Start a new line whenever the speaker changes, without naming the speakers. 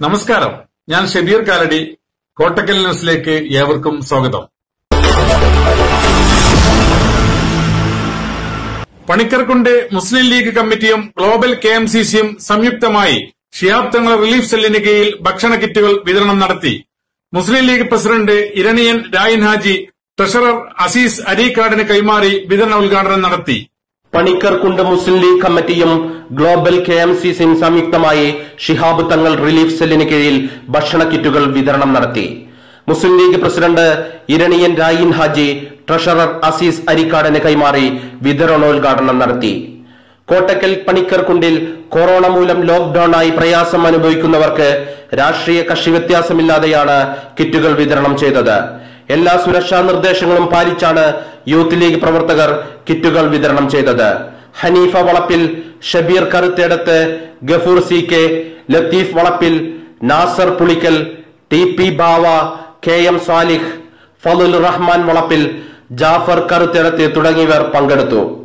നമസ്കാരം ഞാൻ ഷബീർ കാലടി കോട്ടക്കൽ ന്യൂസിലേക്ക് ഏവർക്കും സ്വാഗതം പണിക്കർക്കുണ്ട് മുസ്ലിം ലീഗ് കമ്മിറ്റിയും ഗ്ലോബൽ കെ എം സി സിയും സംയുക്തമായി ഷിയാബ് തങ്ങൾ റിലീഫ് സെല്ലിന് കീഴിൽ ഭക്ഷണ കിറ്റുകൾ വിതരണം നടത്തി മുസ്ലിം ലീഗ് പ്രസിഡന്റ് ഇരണിയൻ രായൻ ഹാജി ട്രഷറർ അസീസ് അരീക്കാടിന് കൈമാറി വിതരണ ഉദ്ഘാടനം നടത്തി
പണിക്കർക്കുണ്ട് മുസ്ലിം ലീഗ് കമ്മിറ്റിയും ഗ്ലോബൽ കെ എം സി സിയും സംയുക്തമായി ഷിഹാബ് തങ്ങൾ റിലീഫ് സെല്ലിന് കീഴിൽ ഭക്ഷണ കിറ്റുകൾ വിതരണം നടത്തി മുസ്ലിം ലീഗ് പ്രസിഡന്റ് ഇരണിയൻ രായിൻ ഹാജി ട്രഷറർ അസീസ് അരിക്കാടന് കൈമാറി വിതരണോദ്ഘാടനം നടത്തി കോട്ടക്കൽ പണിക്കർക്കുണ്ടിൽ കൊറോണ മൂലം ലോക്ഡൌണായി പ്രയാസം അനുഭവിക്കുന്നവർക്ക് രാഷ്ട്രീയ കക്ഷി വ്യത്യാസമില്ലാതെയാണ് കിറ്റുകൾ വിതരണം ചെയ്തത് എല്ലാ സുരക്ഷാ നിർദ്ദേശങ്ങളും പാലിച്ചാണ് യൂത്ത് ലീഗ് പ്രവർത്തകർ കിറ്റുകൾ വിതരണം ചെയ്തത് Haneefa Valappil Shabeer Karuthedath Gafoor C K Latheef Valappil Nasar Pulikkal T P Bava K M Salih Falul Rahman Valappil Jafar Karuthedath തുടങ്ങിയവർ പങ്കെടുത്തു